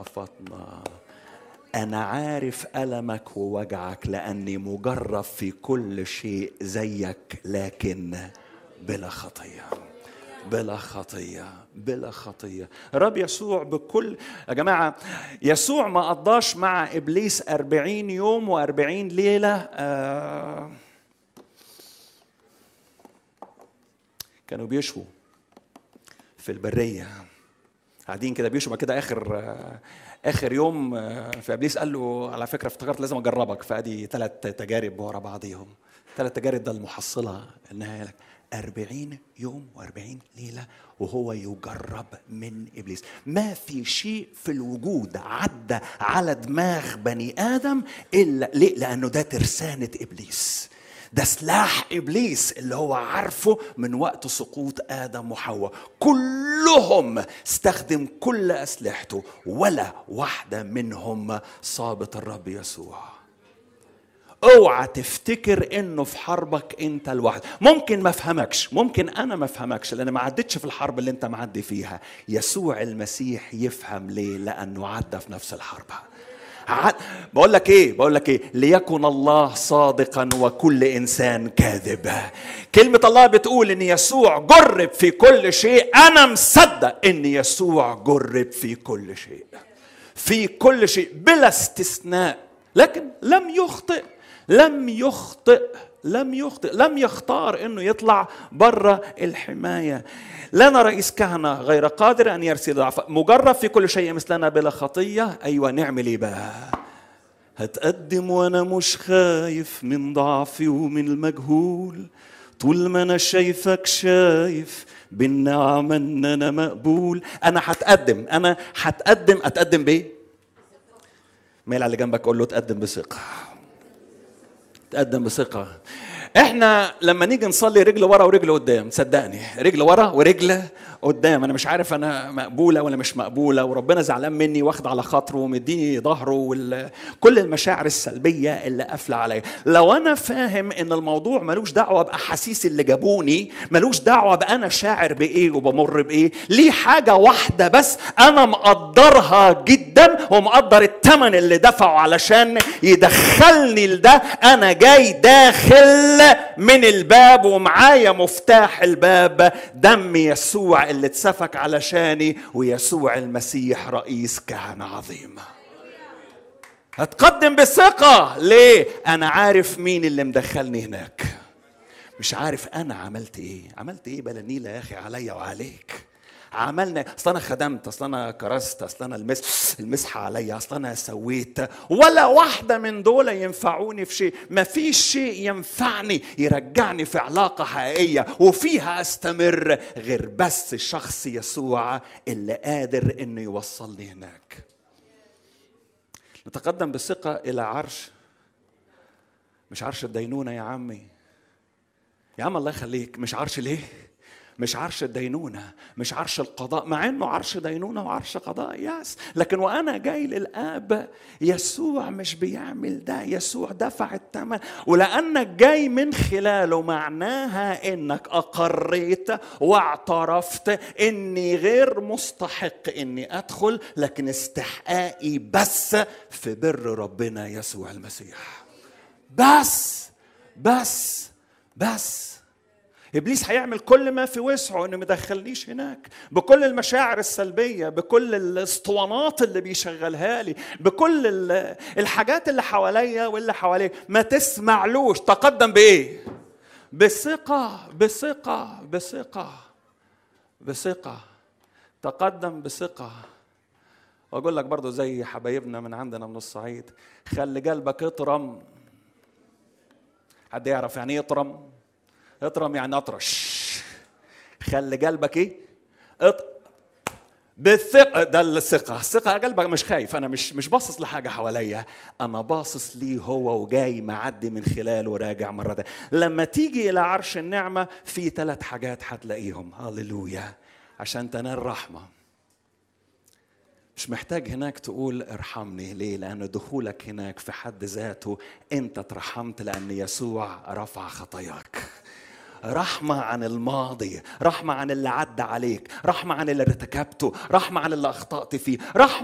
فاطمة أنا عارف ألمك ووجعك لأني مجرب في كل شيء زيك لكن بلا خطية بلا خطية بلا خطية الرب يسوع بكل يا جماعة يسوع ما قضاش مع إبليس أربعين يوم وأربعين ليلة آه كانوا بيشوا في البرية قاعدين كده بيشوا بعد كده آخر آه اخر يوم فابليس قال له على فكره افتكرت لازم اجربك فادي ثلاث تجارب ورا بعضيهم ثلاث تجارب ده المحصله النهايه لك أربعين يوم وأربعين ليلة وهو يجرب من إبليس ما في شيء في الوجود عدى على دماغ بني آدم إلا ليه؟ لأنه ده ترسانة إبليس ده سلاح ابليس اللي هو عارفه من وقت سقوط ادم وحواء كلهم استخدم كل اسلحته ولا واحده منهم صابت الرب يسوع اوعى تفتكر انه في حربك انت لوحدك ممكن ما افهمكش ممكن انا ما افهمكش لان ما عدتش في الحرب اللي انت معدي فيها يسوع المسيح يفهم ليه لانه عدى في نفس الحرب بقول لك ايه بقول لك ايه ليكن الله صادقا وكل انسان كاذب كلمه الله بتقول ان يسوع جرب في كل شيء انا مصدق ان يسوع جرب في كل شيء في كل شيء بلا استثناء لكن لم يخطئ لم يخطئ لم يخطئ لم يختار انه يطلع بره الحمايه لنا رئيس كهنه غير قادر ان يرسل ضعف مجرب في كل شيء مثلنا بلا خطيه ايوه نعمل ايه بقى هتقدم وانا مش خايف من ضعفي ومن المجهول طول ما انا شايفك شايف بالنعمة ان انا مقبول انا هتقدم انا هتقدم اتقدم بايه ميل على اللي جنبك قول له تقدم بثقه تقدم بثقه احنا لما نيجي نصلي رجل ورا ورجل قدام صدقني رجل ورا ورجل قدام انا مش عارف انا مقبوله ولا مش مقبوله وربنا زعلان مني واخد على خاطره ومديني ظهره وكل المشاعر السلبيه اللي قافله عليا لو انا فاهم ان الموضوع ملوش دعوه باحاسيس اللي جابوني ملوش دعوه بانا شاعر بايه وبمر بايه ليه حاجه واحده بس انا مقدرها جدا ومقدر الثمن اللي دفعه علشان يدخلني لده انا جاي داخل من الباب ومعايا مفتاح الباب دم يسوع اللي اتسفك علشاني ويسوع المسيح رئيس كهنة عظيم هتقدم بثقة ليه؟ أنا عارف مين اللي مدخلني هناك مش عارف أنا عملت إيه عملت إيه بلا نيلة يا أخي عليا وعليك عملنا اصل انا خدمت اصل انا كرست اصل انا المس المسحه عليا اصل انا سويت ولا واحده من دول ينفعوني في شيء ما فيش شيء ينفعني يرجعني في علاقه حقيقيه وفيها استمر غير بس شخص يسوع اللي قادر انه يوصلني هناك نتقدم بثقه الى عرش مش عرش الدينونه يا عمي يا عم الله يخليك مش عرش ليه مش عرش الدينونه مش عرش القضاء مع انه عرش دينونه وعرش قضاء ياس لكن وانا جاي للاب يسوع مش بيعمل ده يسوع دفع الثمن ولانك جاي من خلاله معناها انك اقريت واعترفت اني غير مستحق اني ادخل لكن استحقاقي بس في بر ربنا يسوع المسيح بس بس بس ابليس هيعمل كل ما في وسعه انه ما يدخلنيش هناك بكل المشاعر السلبيه بكل الاسطوانات اللي بيشغلها لي بكل الحاجات اللي حواليا واللي حواليك ما تسمعلوش تقدم بايه بثقه بثقه بثقه بثقه تقدم بثقه واقول لك برضو زي حبايبنا من عندنا من الصعيد خلي قلبك يطرم حد يعرف يعني ايه يطرم اطرم يعني اطرش خلي قلبك ايه اط... بالثقة ده الثقة، الثقة قلبك مش خايف، أنا مش مش باصص لحاجة حواليا، أنا باصص ليه هو وجاي معدي من خلاله وراجع مرة ده. لما تيجي إلى عرش النعمة في ثلاث حاجات هتلاقيهم، هللويا، عشان تنال رحمة. مش محتاج هناك تقول ارحمني ليه؟ لأن دخولك هناك في حد ذاته أنت اترحمت لأن يسوع رفع خطاياك. رحمة عن الماضي رحمة عن اللي عدى عليك رحمة عن اللي ارتكبته رحمة عن اللي أخطأت فيه رحمة